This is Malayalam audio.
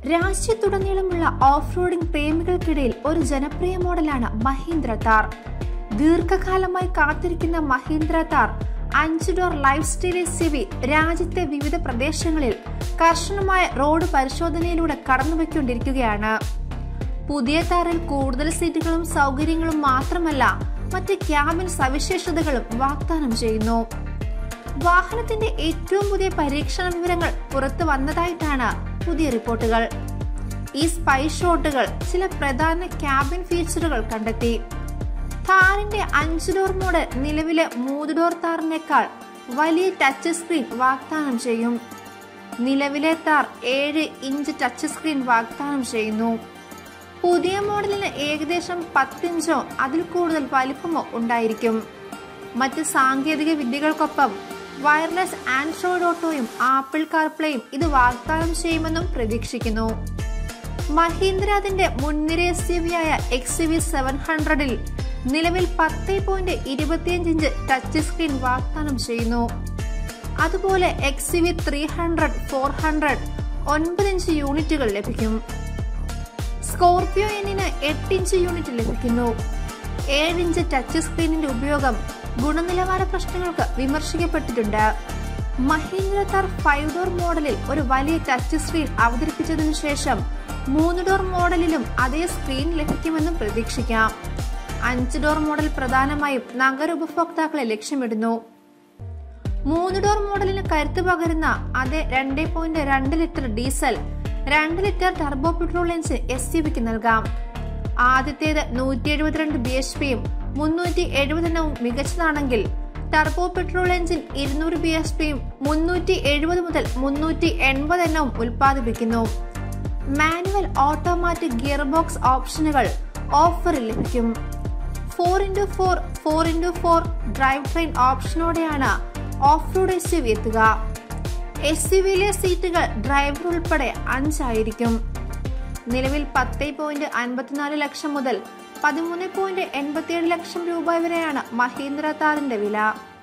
രാജ്യത്തുടനീളമുള്ള ഓഫ് റോഡിംഗ് പ്രേമികൾക്കിടയിൽ ഒരു ജനപ്രിയ മോഡലാണ് മഹീന്ദ്ര താർ ദീർഘകാലമായി കാത്തിരിക്കുന്ന മഹീന്ദ്ര താർ അഞ്ച് ഡോർ ലൈഫ് സ്റ്റൈൽ എസ് രാജ്യത്തെ വിവിധ പ്രദേശങ്ങളിൽ കർശനമായ റോഡ് പരിശോധനയിലൂടെ കടന്നുപോയിക്കൊണ്ടിരിക്കുകയാണ് പുതിയ താറിൽ കൂടുതൽ സീറ്റുകളും സൗകര്യങ്ങളും മാത്രമല്ല മറ്റ് ക്യാബിൻ സവിശേഷതകളും വാഗ്ദാനം ചെയ്യുന്നു വാഹനത്തിന്റെ ഏറ്റവും പുതിയ പരീക്ഷണ വിവരങ്ങൾ പുറത്തു വന്നതായിട്ടാണ് പുതിയ റിപ്പോർട്ടുകൾ ഈ സ്പൈ ഷോട്ടുകൾ ചില പ്രധാന ക്യാബിൻ ഫീച്ചറുകൾ കണ്ടെത്തി താറിന്റെ അഞ്ച് ഡോർ മോഡൽ നിലവിലെ മൂന്ന് ഡോർ താറിനേക്കാൾ വലിയ ടച്ച് സ്ക്രീൻ വാഗ്ദാനം ചെയ്യും നിലവിലെ താർ ഏഴ് ഇഞ്ച് ടച്ച് സ്ക്രീൻ വാഗ്ദാനം ചെയ്യുന്നു പുതിയ മോഡലിന് ഏകദേശം പത്തിഞ്ചോ അതിൽ കൂടുതൽ വലിപ്പമോ ഉണ്ടായിരിക്കും മറ്റ് സാങ്കേതിക വിദ്യകൾക്കൊപ്പം വയർലെസ് ആൻഡ്രോയിഡ് ഓട്ടോയും ആപ്പിൾ കാർപ്ലേയും ഇത് വാഗ്ദാനം ചെയ്യുമെന്നും പ്രതീക്ഷിക്കുന്നു മഹീന്ദ്ര അതിന്റെ മുൻനിര എസ് യു വിയായ എക്സ് വി സെവൻ ഹൺഡ്രഡിൽ നിലവിൽ പത്ത് പോയിന്റ് ഇരുപത്തിയഞ്ച് ഇഞ്ച് ടച്ച് സ്ക്രീൻ വാഗ്ദാനം ചെയ്യുന്നു അതുപോലെ X V three hundred four hundred ഒൻപത് ഇഞ്ച് യൂണിറ്റുകൾ ലഭിക്കും സ്കോർപിയോ എന്നിന് എട്ട് ഇഞ്ച് യൂണിറ്റ് ലഭിക്കുന്നു ഏഴ് ഇഞ്ച് ടച്ച് സ്ക്രീനിന്റെ ഉപയോഗം ഗുണനിലവാര പ്രശ്നങ്ങൾക്ക് വിമർശിക്കപ്പെട്ടിട്ടുണ്ട് മഹീന്ദ്ര താർ ഫൈവ് ഡോർ മോഡലിൽ ഒരു വലിയ ടച്ച് സ്ക്രീൻ അവതരിപ്പിച്ചതിനു ശേഷം മൂന്ന് ഡോർ മോഡലിലും അതേ സ്ക്രീൻ ലഭിക്കുമെന്നും പ്രതീക്ഷിക്കാം അഞ്ച് ഡോർ മോഡൽ പ്രധാനമായും നഗര ഉപഭോക്താക്കളെ ലക്ഷ്യമിടുന്നു മൂന്ന് ഡോർ മോഡലിന് കരുത്ത് പകരുന്ന അതേ രണ്ട് പോയിന്റ് രണ്ട് ലിറ്റർ ഡീസൽ രണ്ട് litre turbo petrol engine S U വിക്ക് നൽകാം ആദ്യത്തേത് നൂറ്റി എഴുപത്തിരണ്ട് ബി എച്ച് പിയും മുന്നൂറ്റി എഴുപതെണ്ണവും മികച്ചതാണെങ്കിൽ ടർബോ പെട്രോൾ എഞ്ചിൻ ഇരുന്നൂറ് ബി എച്ച് പിയും മുന്നൂറ്റി എഴുപത് മുതൽ മുന്നൂറ്റി എൺപത് എണ്ണവും ഉൽപ്പാദിപ്പിക്കുന്നു മാനുവൽ ഓട്ടോമാറ്റിക് ഗിയർ ബോക്സ് ഓപ്ഷനുകൾ ഓഫറിൽ ലഭിക്കും four into four four into four drive train ഓപ്ഷനോടെയാണ് off road S U V എത്തുക എസ് യു വിയിലെ സീറ്റുകൾ ഡ്രൈവർ ഉൾപ്പെടെ അഞ്ചായിരിക്കും നിലവിൽ പത്ത് പോയിന്റ് അൻപത്തിനാല് ലക്ഷം മുതൽ പതിമൂന്ന് പോയിന്റ് എൺപത്തിയേഴ് ലക്ഷം രൂപ വരെയാണ് മഹീന്ദ്ര താറിന്റെ വില